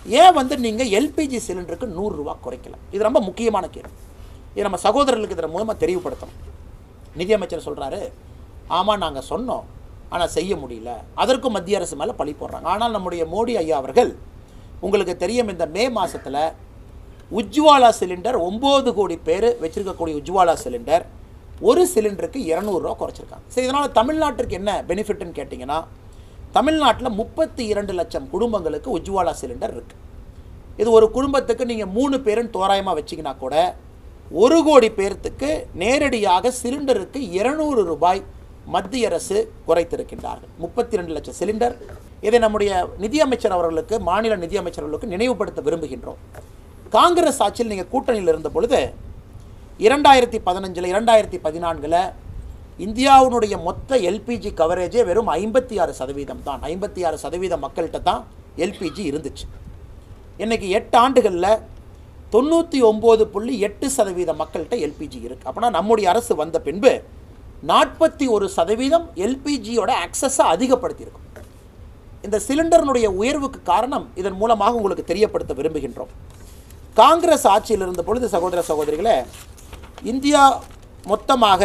ஏன் வந்து நீங்கள் எல்பிஜி சிலிண்டருக்கு நூறுரூவா குறைக்கல இது ரொம்ப முக்கியமான கேள்வி இது நம்ம சகோதரர்களுக்கு இதன் மூலமாக தெளிவுபடுத்தணும் நிதியமைச்சர் சொல்கிறாரு ஆமாம் நாங்கள் சொன்னோம் ஆனால் செய்ய முடியல அதற்கும் மத்திய அரசு மேலே பழி போடுறாங்க ஆனால் நம்முடைய மோடி ஐயா அவர்கள் உங்களுக்கு தெரியும் இந்த மே மாதத்தில் உஜ்வாலா சிலிண்டர் ஒம்பது கோடி பேர் வச்சிருக்கக்கூடிய உஜ்வாலா சிலிண்டர் ஒரு சிலிண்டருக்கு இரநூறுவா குறைச்சிருக்காங்க சரி இதனால் தமிழ்நாட்டிற்கு என்ன பெனிஃபிட்னு கேட்டிங்கன்னா தமிழ்நாட்டில் முப்பத்தி இரண்டு லட்சம் குடும்பங்களுக்கு உஜ்வாலா சிலிண்டர் இருக்குது இது ஒரு குடும்பத்துக்கு நீங்கள் மூணு பேருன்னு தோராயமாக வச்சிங்கன்னா கூட ஒரு கோடி பேர்த்துக்கு நேரடியாக சிலிண்டருக்கு இருநூறு ரூபாய் மத்திய அரசு குறைத்திருக்கின்றார்கள் முப்பத்தி ரெண்டு லட்சம் சிலிண்டர் இதை நம்முடைய நிதியமைச்சர் அவர்களுக்கு மாநில நிதியமைச்சர் அவர்களுக்கு நினைவுபடுத்த விரும்புகின்றோம் காங்கிரஸ் ஆட்சியில் நீங்கள் கூட்டணியில் இருந்த பொழுது இரண்டாயிரத்தி பதினஞ்சில் இரண்டாயிரத்தி பதினான்கில் இந்தியாவினுடைய மொத்த எல்பிஜி கவரேஜே வெறும் ஐம்பத்தி ஆறு சதவீதம் தான் ஐம்பத்தி ஆறு சதவீத மக்கள்கிட்ட தான் எல்பிஜி இருந்துச்சு இன்னைக்கு எட்டு ஆண்டுகளில் தொண்ணூற்றி ஒம்பது புள்ளி எட்டு சதவீத மக்கள்கிட்ட எல்பிஜி இருக்குது அப்போனா நம்முடைய அரசு வந்த பின்பு நாற்பத்தி ஒரு சதவீதம் எல்பிஜியோட அக்சஸை அதிகப்படுத்தியிருக்கும் இந்த சிலிண்டர்னுடைய உயர்வுக்கு காரணம் இதன் மூலமாக உங்களுக்கு தெரியப்படுத்த விரும்புகின்றோம் காங்கிரஸ் ஆட்சியில் இருந்த பொழுது சகோதர சகோதரிகளே இந்தியா மொத்தமாக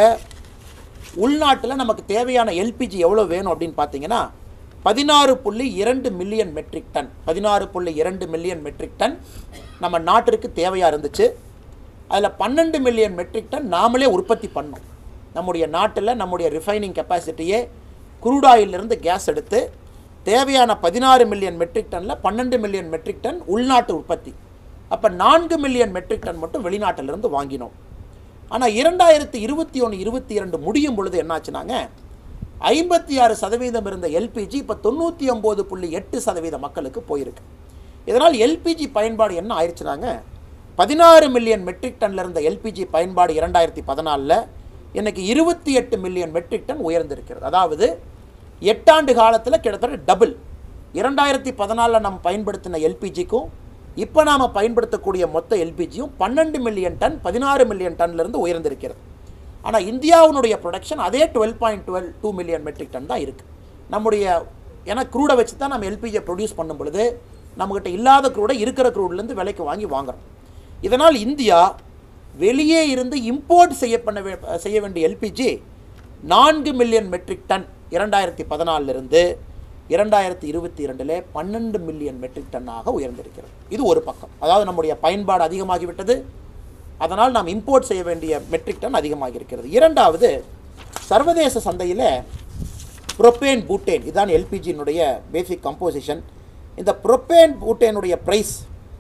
உள்நாட்டில் நமக்கு தேவையான எல்பிஜி எவ்வளோ வேணும் அப்படின்னு பார்த்தீங்கன்னா பதினாறு புள்ளி இரண்டு மில்லியன் மெட்ரிக் டன் பதினாறு புள்ளி இரண்டு மில்லியன் மெட்ரிக் டன் நம்ம நாட்டிற்கு தேவையாக இருந்துச்சு அதில் பன்னெண்டு மில்லியன் மெட்ரிக் டன் நாமளே உற்பத்தி பண்ணோம் நம்முடைய நாட்டில் நம்முடைய ரிஃபைனிங் கெப்பாசிட்டியே குரூடாயிலிருந்து கேஸ் எடுத்து தேவையான பதினாறு மில்லியன் மெட்ரிக் டனில் பன்னெண்டு மில்லியன் மெட்ரிக் டன் உள்நாட்டு உற்பத்தி அப்போ நான்கு மில்லியன் மெட்ரிக் டன் மட்டும் வெளிநாட்டிலிருந்து வாங்கினோம் ஆனால் இரண்டாயிரத்தி இருபத்தி ஒன்று இருபத்தி இரண்டு முடியும் பொழுது என்னாச்சுனாங்க ஐம்பத்தி ஆறு சதவீதம் இருந்த எல்பிஜி இப்போ தொண்ணூற்றி ஒம்பது புள்ளி எட்டு சதவீத மக்களுக்கு போயிருக்கு இதனால் எல்பிஜி பயன்பாடு என்ன ஆயிடுச்சுனாங்க பதினாறு மில்லியன் மெட்ரிக் டன்ல இருந்த எல்பிஜி பயன்பாடு இரண்டாயிரத்தி பதினாலில் இன்னைக்கு இருபத்தி எட்டு மில்லியன் மெட்ரிக் டன் உயர்ந்திருக்கிறது அதாவது எட்டாண்டு காலத்தில் கிட்டத்தட்ட டபுள் இரண்டாயிரத்தி பதினாலில் நம்ம பயன்படுத்தின எல்பிஜிக்கும் இப்போ நாம் பயன்படுத்தக்கூடிய மொத்த எல்பிஜியும் பன்னெண்டு மில்லியன் டன் பதினாறு மில்லியன் டன்லேருந்து உயர்ந்திருக்கிறது ஆனால் இந்தியாவினுடைய ப்ரொடக்ஷன் அதே twelve point twelve two million metric ton தான் இருக்குது நம்முடைய ஏன்னா க்ரூடை வச்சு தான் நம்ம எல்பிஜியை ப்ரொடியூஸ் பண்ணும் பொழுது நம்மக்கிட்ட இல்லாத க்ரூடை இருக்கிற க்ரூட்லேருந்து விலைக்கு வாங்கி வாங்குறோம் இதனால் இந்தியா வெளியே இருந்து இம்போர்ட் செய்ய பண்ண வே- செய்ய வேண்டிய எல்பிஜி நான்கு மில்லியன் மெட்ரிக் டன் இரண்டாயிரத்தி பதினாலிருந்து இரண்டாயிரத்தி இருபத்தி இரண்டிலே பன்னெண்டு மில்லியன் மெட்ரிக் டன்னாக உயர்ந்திருக்கிறது இது ஒரு பக்கம் அதாவது நம்முடைய பயன்பாடு அதிகமாகிவிட்டது அதனால் நாம் இம்போர்ட் செய்ய வேண்டிய மெட்ரிக் டன் அதிகமாகி இருக்கிறது இரண்டாவது சர்வதேச சந்தையில் புரோப்பேன் பூட்டேன் இதுதான் எல்பிஜியினுடைய பேசிக் கம்போசிஷன் இந்த புரோப்பேன் பூட்டேனுடைய ப்ரைஸ்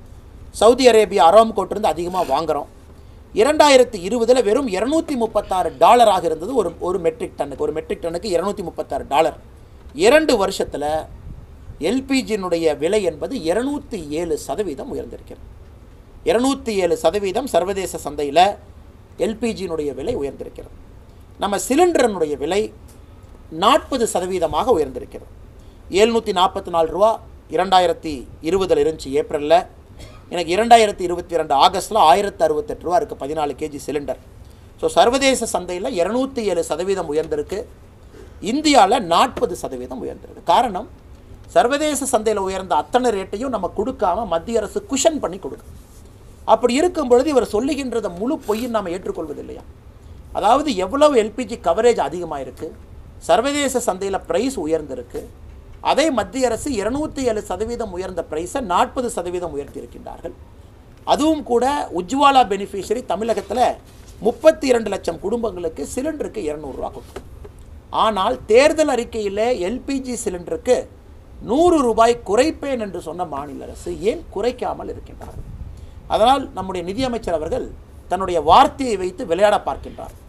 சவுதி அரேபியா அராம்கோட்டிருந்து அதிகமாக வாங்குகிறோம் இரண்டாயிரத்தி இருபதில் வெறும் இரநூத்தி முப்பத்தாறு டாலராக இருந்தது ஒரு ஒரு மெட்ரிக் டன்னுக்கு ஒரு மெட்ரிக் டன்னுக்கு இரநூத்தி முப்பத்தாறு டாலர் இரண்டு வருஷத்தில் எல்பிஜியினுடைய விலை என்பது இருநூத்தி ஏழு சதவீதம் உயர்ந்திருக்கிறது இருநூத்தி ஏழு சதவீதம் சர்வதேச சந்தையில் எல்பிஜியினுடைய விலை உயர்ந்திருக்கிறது நம்ம சிலிண்டரினுடைய விலை நாற்பது சதவீதமாக உயர்ந்திருக்கிறது எழுநூற்றி நாற்பத்தி நாலு ரூபா இரண்டாயிரத்தி இருபதில் இருந்துச்சு ஏப்ரலில் எனக்கு இரண்டாயிரத்தி இருபத்தி ரெண்டு ஆகஸ்ட்டில் ஆயிரத்து அறுபத்தெட்டு ரூபா இருக்குது பதினாலு கேஜி சிலிண்டர் ஸோ சர்வதேச சந்தையில் இரநூத்தி ஏழு சதவீதம் உயர்ந்திருக்கு இந்தியாவில் நாற்பது சதவீதம் உயர்ந்திருக்கு காரணம் சர்வதேச சந்தையில் உயர்ந்த அத்தனை ரேட்டையும் நம்ம கொடுக்காம மத்திய அரசு குஷன் பண்ணி கொடுக்கும் அப்படி இருக்கும் பொழுது இவர் சொல்லுகின்றத முழு பொய்யும் நாம் ஏற்றுக்கொள்வதில்லையா அதாவது எவ்வளவு எல்பிஜி கவரேஜ் அதிகமாக இருக்குது சர்வதேச சந்தையில் ப்ரைஸ் உயர்ந்திருக்கு அதை மத்திய அரசு இருநூத்தி ஏழு சதவீதம் உயர்ந்த ப்ரைஸை நாற்பது சதவீதம் உயர்த்தியிருக்கின்றார்கள் அதுவும் கூட உஜ்வாலா பெனிஃபிஷரி தமிழகத்தில் முப்பத்தி இரண்டு லட்சம் குடும்பங்களுக்கு சிலிண்டருக்கு இரநூறுவா கொடுக்கும் ஆனால் தேர்தல் அறிக்கையில் எல்பிஜி சிலிண்டருக்கு நூறு ரூபாய் குறைப்பேன் என்று சொன்ன மாநில அரசு ஏன் குறைக்காமல் இருக்கின்றார்கள் அதனால் நம்முடைய நிதியமைச்சர் அவர்கள் தன்னுடைய வார்த்தையை வைத்து விளையாட பார்க்கின்றார்